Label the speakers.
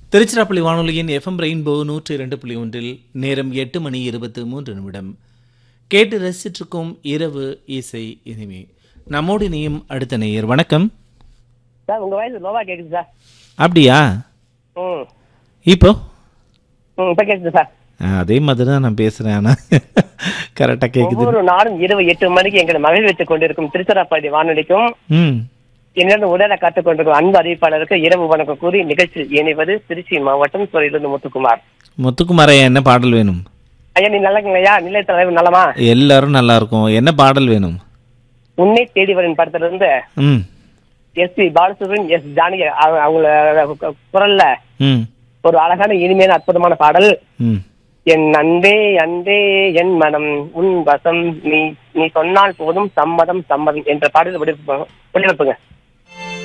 Speaker 1: திருச்சிராப்பள்ளி வானொலியின் FM rainbow நூற்றி இரண்டு புள்ளி ஒன்றில் நேரம் எட்டு மணி இருபத்து மூன்று நிமிடம் கேட்டு ரசிச்சிருக்கும் இரவு இசை இனிமே நம்மோடு இணையும் அடுத்த நேயர் வணக்கம்
Speaker 2: சார் உங்க வயசு லோவா கேக்குது சார்
Speaker 1: அப்படியா
Speaker 2: ம்
Speaker 1: இப்போ
Speaker 2: ம் இப்ப கேக்குது சார்
Speaker 1: ஆ, அதே மாதிரி தான் நான் பேசுறேன் ஆனா கரெக்டாக கேட்குது
Speaker 2: ஒவ்வொரு நாளும் இரவு எட்டு மணிக்கு எங்களை மகிழ் வைத்துக் கொண்டிருக்கும் திருச்சிராப்பள்ளி வானொலிக்கும்
Speaker 1: ம்
Speaker 2: என்னிடம் உடலை காத்துக் கொண்டிருக்கும் அன்பு அறிவிப்பாளருக்கு இரவு வணக்கம் கூறி நிகழ்ச்சியில் இணைவது திருச்சி மாவட்டம் துறையிலிருந்து முத்துக்குமார்
Speaker 1: முத்துக்குமாரையா என்ன பாடல் வேணும்
Speaker 2: ஐயா நீ நல்லா இருக்கீங்களா நிலைய தலைவர் நலமா
Speaker 1: எல்லாரும் நல்லா இருக்கும் என்ன பாடல் வேணும்
Speaker 2: உன்னை தேடி வரும் படத்துல இருந்து
Speaker 1: ம்
Speaker 2: S P Balasubrahmanyam S Janaki அவங்க- அவங்கள குரல்ல
Speaker 1: ம்
Speaker 2: ஒரு அழகான இனிமையான அற்புதமான பாடல்
Speaker 1: ம்
Speaker 2: என் அன்பே அன்பே என் மனம் உன் வசம் நீ நீ சொன்னால் போதும் சம்மதம் சம்மதம் என்ற பாடல் ஒளிபரப்புங்க